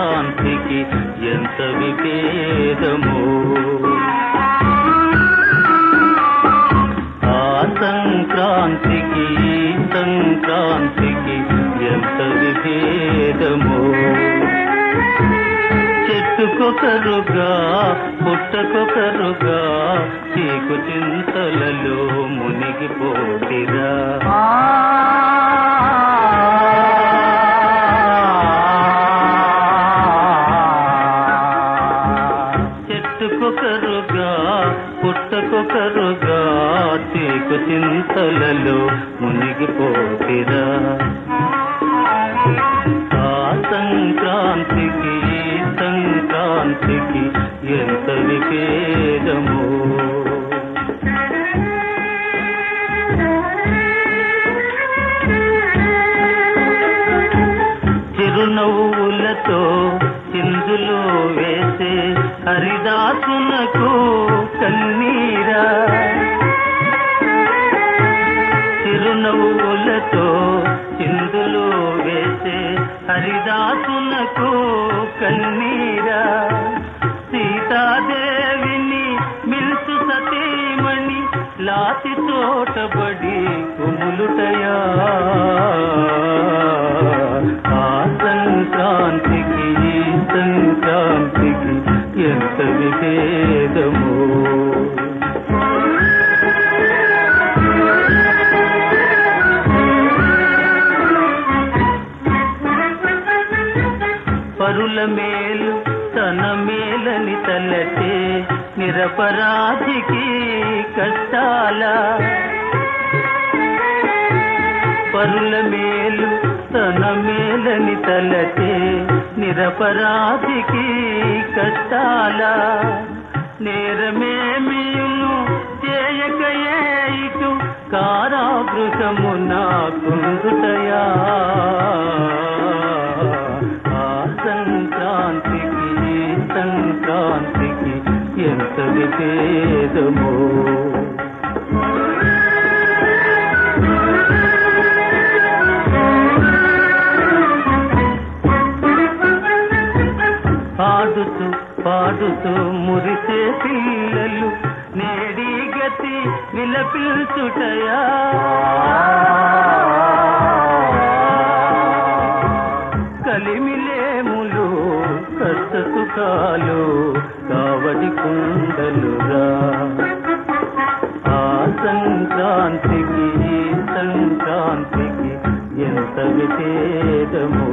సంక్రాంతికి ఎంత విభేదము ఆ సంక్రాంతికి ఈ సంక్రాంతికి ఎంత విభేదము చెట్టుకొకరుగా పుట్టకొకరుగా చీకు చింతలలో మునిగిపోతిరా చెట్టుకొకరుగా పుట్టకొకరుగా చీకు చింతలలో మునిగిపోతిరా ఆ సంక్రాంతికి ఈ సంక్రాంతికి ఎంత విభేదము చిరునవ్వులతో చిందులు వేసే హరిదాసునకు కన్నీరా చిరునవ్వులతో చిందులు వేసే హరిదాసునకు కన్నీరా సీతాదేవిని మిల్సు సతీమణి లాతి తోటబడి కుములుటయా ఆ సంక్రాంతికి ఈ సంక్రాంతికి ఎంత విభేదము పరుల మేలు తన మేలని తలటే నిరపరాధికి కష్టాల పరుల మేలు తన మేలని తలటే నిరపరాధికి కష్టాల నేరమేమియును చేయకయే ఇటు కారాగృహము నాకుందుటయా ఆ సంక్రాంతికి ఈ సంక్రాంతికి ఎంత విభేదము పాడుతూ పాడుతూ మురిసే పిల్లలు నేడి గతి విలపిల్చుటయా కలిమిలేములు కష్ట సుఖాలు కావడి కుండలురా ఆ సంక్రాంతికి ఈ సంక్రాంతికి ఎంత విభేదము